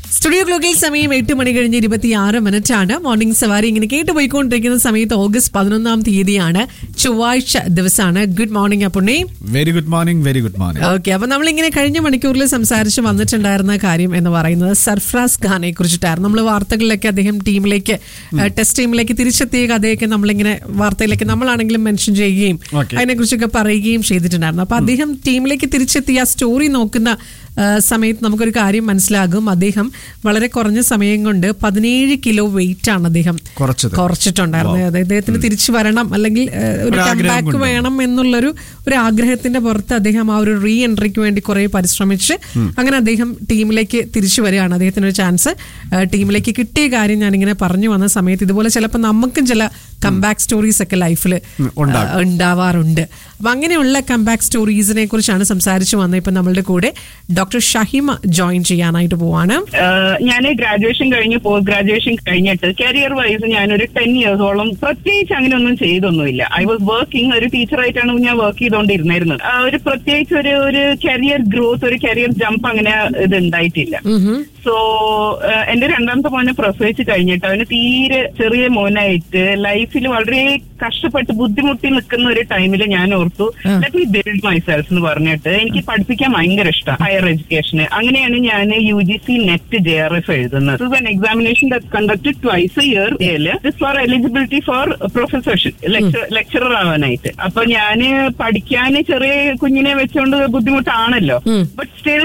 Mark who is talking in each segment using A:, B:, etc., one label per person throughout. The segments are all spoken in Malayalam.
A: സ്റ്റുഡിയോ ക്ലോക്കിൽ സമയം എട്ട് മണി കഴിഞ്ഞ് ഇരുപത്തിയാറ് മിനിറ്റ് ആണ് മോർണിംഗ് സവാരി ഇങ്ങനെ കേട്ട് പോയിക്കൊണ്ടിരിക്കുന്ന സമയത്ത് ഓഗസ്റ്റ് പതിനൊന്നാം തീയതിയാണ് ചൊവ്വാഴ്ച ദിവസമാണ് good morning Appunni
B: very good morning very good morning
A: okay അപ്പൊ നമ്മളിങ്ങനെ കഴിഞ്ഞ മണിക്കൂറിൽ സംസാരിച്ച് വന്നിട്ടുണ്ടായിരുന്ന കാര്യം എന്ന് പറയുന്നത് സർഫ്രാസ് ഖാനെ കുറിച്ചിട്ടായിരുന്നു നമ്മൾ വാർത്തകളിലൊക്കെ അദ്ദേഹം ടീമിലേക്ക് ടെസ്റ്റ് ടീമിലേക്ക് തിരിച്ചെത്തിയ കഥയൊക്കെ നമ്മളിങ്ങനെ വാർത്തയിലേക്ക് നമ്മളാണെങ്കിലും മെൻഷൻ ചെയ്യുകയും
B: Okay.
A: അതിനെക്കുറിച്ചൊക്കെ പറയുകയും ചെയ്തിട്ടുണ്ടായിരുന്നു അപ്പൊ അദ്ദേഹം ടീമിലേക്ക് തിരിച്ചെത്തിയ ആ സ്റ്റോറി നോക്കുന്ന ആ, സമയത്ത് നമുക്കൊരു കാര്യം മനസ്സിലാകും അദ്ദേഹം വളരെ കുറഞ്ഞ സമയം കൊണ്ട് പതിനേഴ് കിലോ വെയിറ്റ് ആണ് അദ്ദേഹം
B: കുറച്ചത്.
A: കുറച്ചിട്ടുണ്ടായിരുന്നത് അതായത് അദ്ദേഹത്തിന് തിരിച്ചു വരണം അല്ലെങ്കിൽ ആ, ഒരു
B: ഒരു ആഗ്രഹം
A: കംബാക്ക്
B: കൊണ്ട്.
A: വേണം എന്നുള്ളൊരു ഒരു ആഗ്രഹത്തിന്റെ പുറത്ത് അദ്ദേഹം ആ ഒരു റീ എൻട്രിക്ക് വേണ്ടി കുറെ പരിശ്രമിച്ച് അങ്ങനെ അദ്ദേഹം ടീമിലേക്ക് തിരിച്ചു വരികയാണ് അദ്ദേഹത്തിന് ഒരു ചാൻസ് ടീമിലേക്ക് കിട്ടിയ കാര്യം ഞാനിങ്ങനെ പറഞ്ഞു വന്ന സമയത്ത് ഇതുപോലെ ചിലപ്പോൾ നമുക്കും ചില കംബാക്ക് സ്റ്റോറീസ് ഒക്കെ ലൈഫിൽ ഉണ്ടാവാറുണ്ട് അപ്പൊ അങ്ങനെയുള്ള കംബാക്ക് സ്റ്റോറീസിനെ കുറിച്ചാണ് സംസാരിച്ചു വന്നത് ഇപ്പൊ നമ്മളുടെ കൂടെ ഡോക്ടർ ഷഹിമ ജോയിൻ ചെയ്യാനായിട്ട് പോവാണ്
C: ഞാൻ ഗ്രാജുവേഷൻ കഴിഞ്ഞ് പോസ്റ്റ് ഗ്രാജുവേഷൻ കഴിഞ്ഞിട്ട് കരിയർ വൈസ് ഞാനൊരു ടെൻ ഇയേഴ്സോളം പ്രത്യേകിച്ച് അങ്ങനെ ഒന്നും ചെയ്തൊന്നുമില്ല ഐ വാസ് വർക്കിംഗ് ഒരു ടീച്ചറായിട്ടാണ് ഞാൻ വർക്ക് ചെയ്തുകൊണ്ടിരുന്നായിരുന്നത് ആ, ഒരു പ്രത്യേകിച്ച് ഒരു ഒരു കരിയർ ഗ്രോത്ത് ഒരു കരിയർ ജമ്പ് അങ്ങനെ ഇത് ഉണ്ടായിട്ടില്ല സോ എന്റെ രണ്ടാമത്തെ മോനെ പ്രസവിച്ച് കഴിഞ്ഞിട്ട് അവന് തീരെ ചെറിയ മോനായിട്ട് ലൈഫിൽ വളരെ കഷ്ടപ്പെട്ട് ബുദ്ധിമുട്ടി നിൽക്കുന്ന ഒരു ടൈമിൽ ഞാൻ ഓർത്തു let me build myself എന്ന് പറഞ്ഞിട്ട് എനിക്ക് പഠിപ്പിക്കാൻ ഭയങ്കര ഇഷ്ടം ഹയർ എഡ്യൂക്കേഷന് അങ്ങനെയാണ് ഞാൻ U G C net J R F എഴുതുന്നത് is an examination conduct twice year this for eligibility for professorship lecturer ആവാനായിട്ട് അപ്പൊ ഞാന് പഠിക്കാന് ചെറിയ കുഞ്ഞിനെ വെച്ചുകൊണ്ട് ബുദ്ധിമുട്ടാണല്ലോ ബട്ട് സ്റ്റിൽ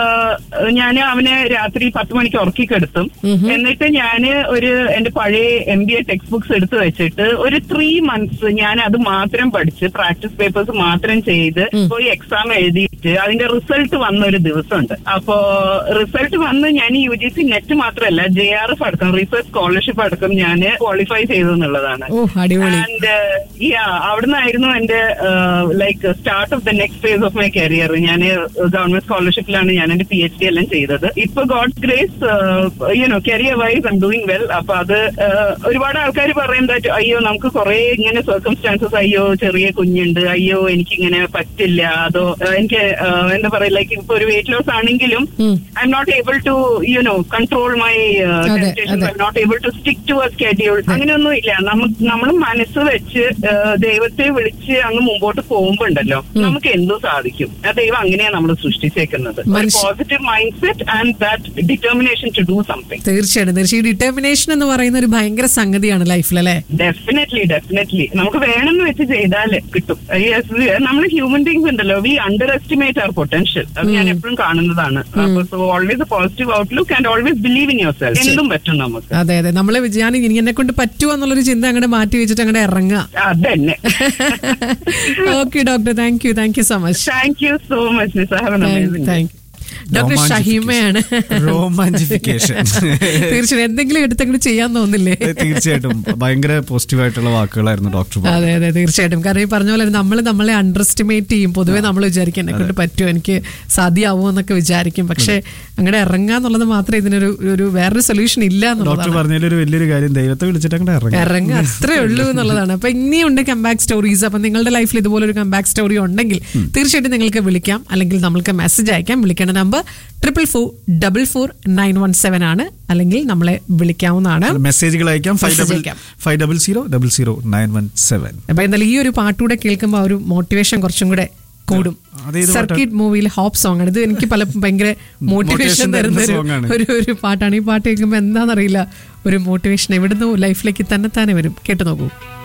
C: ഞാൻ അവനെ രാത്രി പത്ത് മണിക്ക് ഉറക്കി കെടുത്തും എന്നിട്ട് ഞാന് ഒരു എന്റെ പഴയ M B A text books എടുത്തു വെച്ചിട്ട് ഒരു ത്രീ മന്ത്സ് ഞാൻ അത് മാത്രം പഠിച്ച് പ്രാക്ടീസ് പേപ്പേഴ്സ് മാത്രം ചെയ്ത് പോയി എക്സാം എഴുതിയിട്ട് അതിന്റെ റിസൾട്ട് വന്ന ഒരു ദിവസമുണ്ട് അപ്പോ റിസൾട്ട് വന്ന് ഞാൻ യു ജി സി നെറ്റ് മാത്രമല്ല ജെ ആർ എഫ് അടക്കം റിസർച്ച് സ്കോളർഷിപ്പ് അടക്കം ഞാൻ ക്വാളിഫൈ ചെയ്തു എന്നുള്ളതാണ്
A: ഓ അടിപൊളി
C: ആൻഡ് യാ അവിടുന്നായിരുന്നു എന്റെ like start of the next phase of my career ഞാൻ ഗവൺമെന്റ് സ്കോളർഷിപ്പിലാണ് ഞാൻ എന്റെ പി എച്ച് ഡി എല്ലാം ചെയ്തത് ഇപ്പൊ god grace you know career wise I'm doing well അപ്പൊ അത് uh, ഒരുപാട് ആൾക്കാർ പറയും that അയ്യോ നമുക്ക് കുറെ ഇങ്ങനെ സർക്കംസ്റ്റാൻസസ് അയ്യോ ചെറിയ കുഞ്ഞുണ്ട് അയ്യോ എനിക്കിങ്ങനെ പറ്റില്ല അതോ uh, എനിക്ക് uh, എന്താ പറയാ ലൈക്ക് ഇപ്പൊ ഒരു വെയിറ്റ് ലോസ് ആണെങ്കിലും I'm not able to you know control my
A: അതെ,
C: ടെംപ്റ്റേഷൻ
A: അതെ.
C: I not able to stick to a schedule അങ്ങനെയൊന്നും ഇല്ല നമുക്ക് നമ്മൾ മനസ്സ് വെച്ച് ആ, ദൈവത്തെ വിളിച്ച് അങ്ങ് മുമ്പോട്ട് പോകുമ്പോ ഉണ്ടല്ലോ നമുക്ക് എന്തും സാധിക്കും ആ ദൈവം അങ്ങനെയാണ് നമ്മൾ സൃഷ്ടിച്ചേക്കുന്നത്
A: മനുഷ്യ-
C: positive mindset and that determination to do something
A: തീർച്ചയായിട്ടും തീർച്ചയായും ഡിറ്റർമിനേഷൻ എന്ന് പറയുന്ന ഒരു ഭയങ്കര സംഗതിയാണ് ലൈഫിൽ അല്ലേ
C: ഡെഫിനറ്റ്ലി ഡെഫിനറ്റ്ലി നമുക്ക് വേണമെന്ന് വെച്ച് ചെയ്താല് കിട്ടും നമ്മൾ ഹ്യൂമൻ ബീങ്സ് ഉണ്ടല്ലോ we underestimate our potential അത് ഞാൻ എപ്പോഴും കാണുന്നതാണ് അപ്പൊ so always positive outlook and always believe in yourself എന്തും പറ്റും നമുക്ക്
A: അതെ അതെ നമ്മളെ ഞാൻ ഇനി എന്നെ കൊണ്ട് പറ്റുമോ എന്നുള്ളൊരു ചിന്ത അങ്ങോട്ട് മാറ്റി വെച്ചിട്ട് അങ്ങോട്ട് ഇറങ്ങുക
C: അതന്നെ
A: okay doctor thank you thank you so much
C: thank you so much നിസ have an amazing
A: thank you doctor ഷഹീമയാണ്
B: റോമാഞ്ചിഫിക്കേഷൻ
A: തീർച്ചയായും എന്തെങ്കിലും എടുത്തങ്ങോട്ട് ചെയ്യാൻ തോന്നില്ലേ
B: തീർച്ചയായിട്ടും ഭയങ്കര പോസിറ്റീവ് ആയിട്ടുള്ള വാക്കുകളായിരുന്നു ഡോക്ടർ പറഞ്ഞത്.
A: അതെ അതെ തീർച്ചയായിട്ടും കാരണം ഈ പറഞ്ഞ പോലെ നമ്മൾ നമ്മളെ അണ്ടർ എസ്റ്റിമേറ്റ് ചെയ്യും പൊതുവെ നമ്മൾ വിചാരിക്കും എന്നെ കൊണ്ട് പറ്റുമോ എനിക്ക് സാധ്യമാവോ എന്നൊക്കെ വിചാരിക്കും പക്ഷെ അങ്ങനെ ഇറങ്ങുക എന്നുള്ളത് മാത്രമേ ഇതിനൊരു ഒരു വേറൊരു സൊല്യൂഷൻ ഇല്ല
B: ഡോക്ടർ
A: എന്നുള്ളതാണ്
B: പറഞ്ഞതിൽ ഒരു വലിയൊരു കാര്യം ദൈവത്തെ വിളിച്ചിട്ട് അങ്ങോട്ട് ഇറങ്ങി
A: ഇറങ്ങുക അത്രേ ഉള്ളൂ എന്നുള്ളതാണ് അപ്പൊ ഇനിയുണ്ട് കംബാക്ക് സ്റ്റോറീസ് അപ്പൊ നിങ്ങളുടെ ലൈഫിൽ ഇതുപോലെ ഒരു കംബാക്ക് സ്റ്റോറി ഉണ്ടെങ്കിൽ തീർച്ചയായിട്ടും നിങ്ങൾക്ക് വിളിക്കാം അല്ലെങ്കിൽ നമ്മൾക്ക് മെസ്സേജ് അയക്കാം വിളിക്കേണ്ട number triple four double four nine one seven ആണ് അല്ലെങ്കിൽ നമ്മളെ വിളിക്കാവുന്നതാണ്
B: മെസ്സേജുകൾ അയക്കാം ഫൈവ്
A: Message
B: ഡബിൾ
A: അയക്കാം.
B: Five double zero double zero nine one seven
A: അപ്പൊ എന്തായാലും ഈ ഒരു പാട്ടുകൂടെ കേൾക്കുമ്പോൾ ആ ഒരു മോട്ടിവേഷൻ കുറച്ചും കൂടെ കൂടും
B: അതേത് പാട്ടാ?
A: സർക്കിട്ട് മൂവിയിലെ ഹോപ്പ് സോങ് ആണ് ഇത് എനിക്ക് പല ഭയങ്കര മോട്ടിവേഷൻ
B: Motivation
A: തരുന്ന
B: തരുന്ന
A: ഒരു-
B: song ആണ്.
A: ഒരു ഒരു പാട്ടാണ് ഈ പാട്ട് കേൾക്കുമ്പോൾ എന്താണെന്നറിയില്ല ഒരു മോട്ടിവേഷൻ എവിടുന്നോ ലൈഫിലേക്ക് തന്നെ തന്നെ വരും കേട്ടു നോക്കൂ